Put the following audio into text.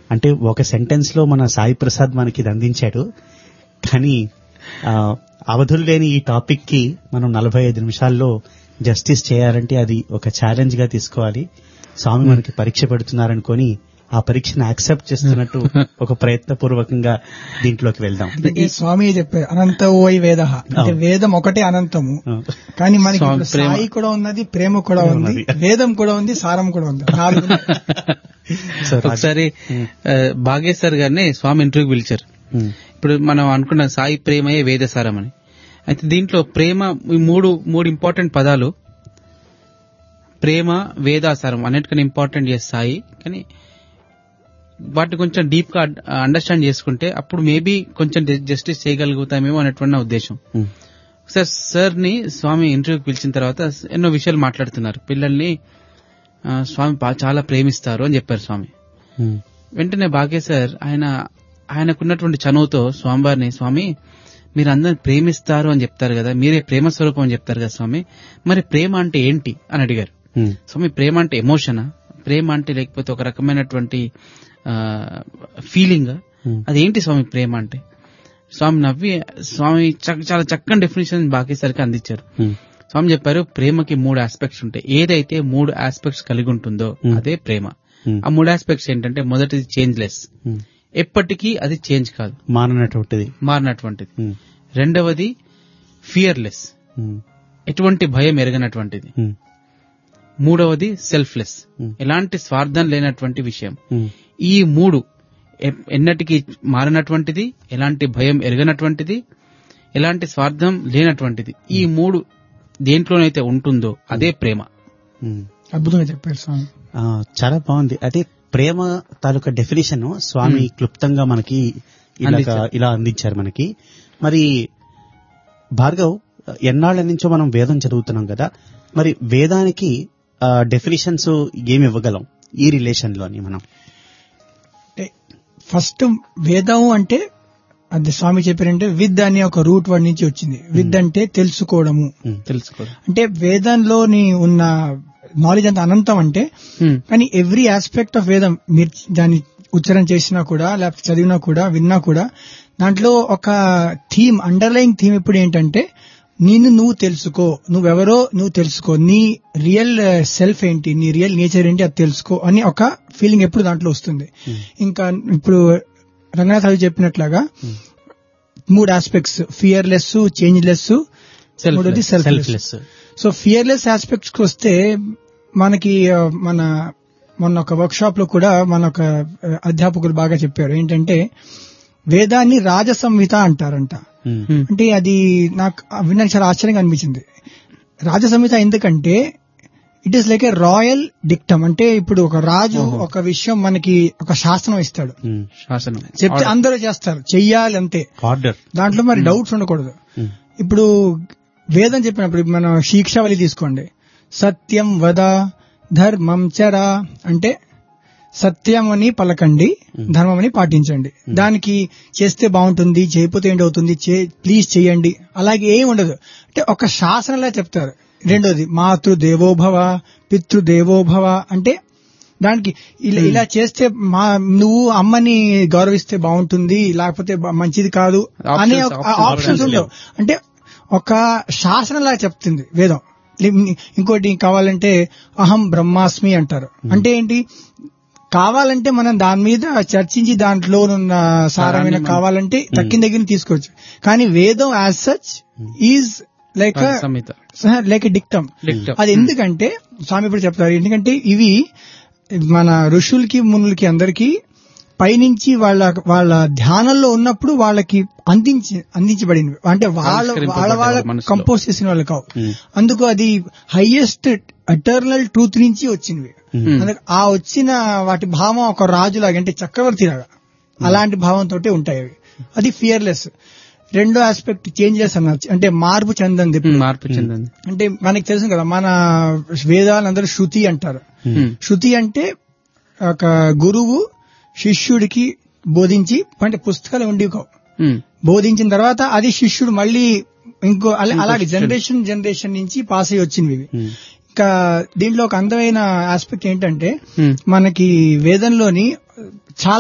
అంటే ఒక సెంటెన్స్ లో మన సాయి ప్రసాద్ మనకి ఇది అందించాడు కానీ ఆ, అవధులు లేని ఈ టాపిక్ కి మనం నలభై ఐదు నిమిషాల్లో జస్టిస్ చేయాలంటే అది ఒక ఛాలెంజ్ గా తీసుకోవాలి స్వామి మనకి పరీక్ష పెడుతున్నారనుకొని ఆ పరీక్షను యాక్సెప్ట్ చేస్తున్నట్టు ఒక ప్రయత్నపూర్వకంగా దీంట్లోకి వెళ్దాం అందుకే స్వామి చెప్పారు అనంత ఓయ్ వేద అంటే అవును. వేదం ఒకటే అనంతము ఆ, కానీ మనకి స్వామి ఇప్పుడు ప్రేమ. సాయి కూడా ఉన్నది ప్రేమ కూడా ప్రేమ ఉంది ఉన్నది. వేదం కూడా ఉంది సారం కూడా ఉంది నాలుగు ఉన్నాయి. సో రాజు- ఒకసారి ఆ, భాగేశ్వర్ గారిని స్వామి ఇంటర్వ్యూకి పిలిచారు ఉమ్, ఇప్పుడు మనం అనుకున్న సాయి ప్రేమయే వేదసారం అని అయితే దీంట్లో ప్రేమ ఈ మూడు మూడు ఇంపార్టెంట్ పదాలు ప్రేమ వేదాసారం అన్నిటికన్నా ఇంపార్టెంట్ చేసి సాయి కానీ వాటిని కొంచెం డీప్ గా అండర్స్టాండ్ చేసుకుంటే అప్పుడు మేబీ కొంచెం జస్టిస్ చేయగలుగుతామేమో అనేటువంటి నా ఉద్దేశం ఉమ్, సార్ సార్ ని స్వామి ఇంటర్వ్యూకి పిలిచిన తర్వాత ఎన్నో విషయాలు మాట్లాడుతున్నారు పిల్లల్ని ఆ, స్వామి బా- చాలా ప్రేమిస్తారు అని చెప్పారు స్వామి ఉమ్, వెంటనే భాగ్య సార్ ఆయన ఆయనకున్నటువంటి చనువుతో స్వామివారిని స్వామి మీరు అందరిని ప్రేమిస్తారు అని చెప్తారు కదా మీరే ప్రేమ స్వరూపం అని చెప్తారు కదా స్వామి మరి ప్రేమ అంటే ఏంటి అని అడిగారు ఉమ్, స్వామి ప్రేమ అంటే ఎమోషనా ప్రేమ అంటే లేకపోతే ఒక రకమైనటువంటి ఫీలింగ్ ఉమ్, అదేంటి స్వామి ప్రేమ అంటే స్వామి నవ్వి స్వామి చక్క- చాలా చక్కని డెఫినేషన్ బాకీసరికి అందించారు ఉమ్, స్వామి చెప్పారు ప్రేమకి మూడు ఆస్పెక్ట్స్ ఉంటాయి ఏదైతే మూడు ఆస్పెక్ట్స్ కలిగి ఉంటుందో Hmm. అదే ప్రేమ ఉమ్, ఆ మూడు ఆస్పెక్ట్స్ ఏంటంటే మొదటిది చేంజ్లెస్ ఉమ్. ఎప్పటికీ అది చేంజ్ కాదు మాననటువంటిది మారినటువంటిది ఉమ్, రెండవది ఫియర్లెస్ ఉమ్, ఎటువంటి భయం ఎరగనటువంటిది ఉమ్, మూడవది సెల్ఫ్లెస్ Hmm. ఎలాంటి స్వార్థం లేనటువంటి విషయం ఉమ్, ఈ మూడు ఎ- ఎన్నటికీ మారినటువంటిది ఎలాంటి భయం ఎరగనటువంటిది ఎలాంటి స్వార్థం లేనటువంటిది ఈ మూడు దేంట్లోనైతే ఉంటుందో అదే ప్రేమ ఉమ్. అద్భుతంగా చెప్పారు స్వామి ఆ, చాలా బాగుంది అదే ప్రేమ తాలూకా డెఫినేషన్ స్వామి క్లుప్తంగా మనకి ఇలా అందించారు. ఇలా అందించారు మనకి మరి భార్గవ్ ఎన్నాళ్ళ నుంచో మనం వేదం చదువుతున్నాం కదా మరి వేదానికి డెఫినేషన్స్ ఏమి ఇవ్వగలం ఈ రిలేషన్ లోని మనం అంటే ఫస్ట్ వేదం అంటే అది స్వామి చెప్పారంటే విద్ అనే ఒక రూట్ వర్డ్ నుంచి వచ్చింది విద్ అంటే తెలుసుకోవడము తెలుసుకో అంటే వేదంలోని ఉన్న నాలెడ్జ్ అంత అనంతం అంటే కానీ ఎవ్రీ ఆస్పెక్ట్ ఆఫ్ వేదం మీరు దాన్ని ఉచ్చారణ చేసినా కూడా లేకపోతే చదివినా కూడా విన్నా కూడా దాంట్లో ఒక థీమ్ అండర్లైన్ థీమ్ ఇప్పుడు ఏంటంటే నిన్ను నువ్వు తెలుసుకో నువ్వెవరో నువ్వు తెలుసుకో నీ రియల్ సెల్ఫ్ ఏంటి నీ రియల్ నేచర్ ఏంటి అది తెలుసుకో అని ఒక ఫీలింగ్ ఎప్పుడు దాంట్లో వస్తుంది ఇంకా ఇప్పుడు రంగనాథ్ అవి చెప్పినట్లాగా మూడు ఆస్పెక్ట్స్ ఫియర్లెస్ చేంజ్లెస్ మూడోది selfless selfless so fearless aspects కి వస్తే మనకి ఆ, మన మొన్న ఒక వర్క్ షాప్ లో కూడా మన ఒక ఆ, అధ్యాపకులు బాగా చెప్పారు ఏంటంటే వేదాన్ని రాజ సంహిత అంటారంట అంటే అది నాకు వినడానికి చాలా ఆశ్చర్యంగా అనిపించింది రాజ సంహిత ఎందుకంటే it is like a royal dictum అంటే ఇప్పుడు ఒక రాజు ఒక విషయం మనకి ఒక శాస్త్రం ఇస్తాడు శాసనం చెప్తే అందరూ చేస్తారు చెయ్యాలి అంతే ఆర్డర్ దాంట్లో మరి డౌట్స్ ఉండకూడదు ఇప్పుడు వేదం చెప్పినప్పుడు మన శిక్షావళి తీసుకోండి సత్యం వద ధర్మం చర అంటే సత్యమని పలకండి ధర్మమని పాటించండి దానికి చేస్తే బాగుంటుంది చేయకపోతే ఏంటవుతుంది ప్లీజ్ చేయండి అలాగే ఏం ఉండదు అంటే ఒక శాసనంలా చెప్తారు రెండోది మాతృ దేవోభవ పితృ దేవోభవ అంటే దానికి ఇలా ఇలా చేస్తే మా నువ్వు అమ్మని గౌరవిస్తే బాగుంటుంది లేకపోతే బ- మంచిది కాదు అనే Options, options ఆప్షన్స్ లేవు. ఉండవు అంటే ఒక శాసనంలా చెప్తుంది వేదం లే- ఇంకోటి కావాలంటే అహం బ్రహ్మాస్మి అంటారు అంటే ఏంటి కావాలంటే మనం దాని మీద చర్చించి దాంట్లో ఉన్న సారమైన సారాన్ని మనం- కావాలంటే తక్కిన దగ్గర తీసుకోవచ్చు కానీ వేదం as such is like Samhita like dictum Dictum. అది ఎందుకంటే స్వామి ఇప్పుడు చెప్తారు ఎందుకంటే ఇవి మన ఋషులకి మునులకి అందరికి పైనుంచి వాళ్ళ వాళ్ళ ధ్యానంలో ఉన్నప్పుడు వాళ్ళకి అందించి అందించబడినవి అంటే వాళ్ళ వాళ్ళ వాళ్ళ మనసులో. కంపోజ్ చేసిన వాళ్ళు కావు అందుకు అది హైయెస్ట్ అటర్నల్ ట్రూత్ నుంచి వచ్చినవి అందుకు ఆ వచ్చిన వాటి భావం ఒక రాజులాగా అంటే చక్రవర్తి లాగా అలాంటి భావంతో ఉంటాయి అవి అది ఫియర్లెస్ రెండో ఆస్పెక్ట్ చేంజెస్ అన్నది అంటే మార్పు చెందంది ఉమ్, మార్పు చెందింది అంటే మనకి తెలుసు కదా మన వేదాలందరూ శృతి అంటారు ఉమ్, శృతి అంటే ఒక గురువు శిష్యుడికి బోధించి అంటే పుస్తకాలు ఉండి ఉమ్, బోధించిన తర్వాత అది శిష్యుడు మళ్ళీ ఇంకో అలా- అలాగే జనరేషన్ జనరేషన్ నుంచి పాస్ అయ్యి వచ్చినవి ఇవి. ఇంకా దీంట్లో ఒక అందమైన ఆస్పెక్ట్ ఏంటంటే ఉమ్. మనకి వేదంలోని చాలా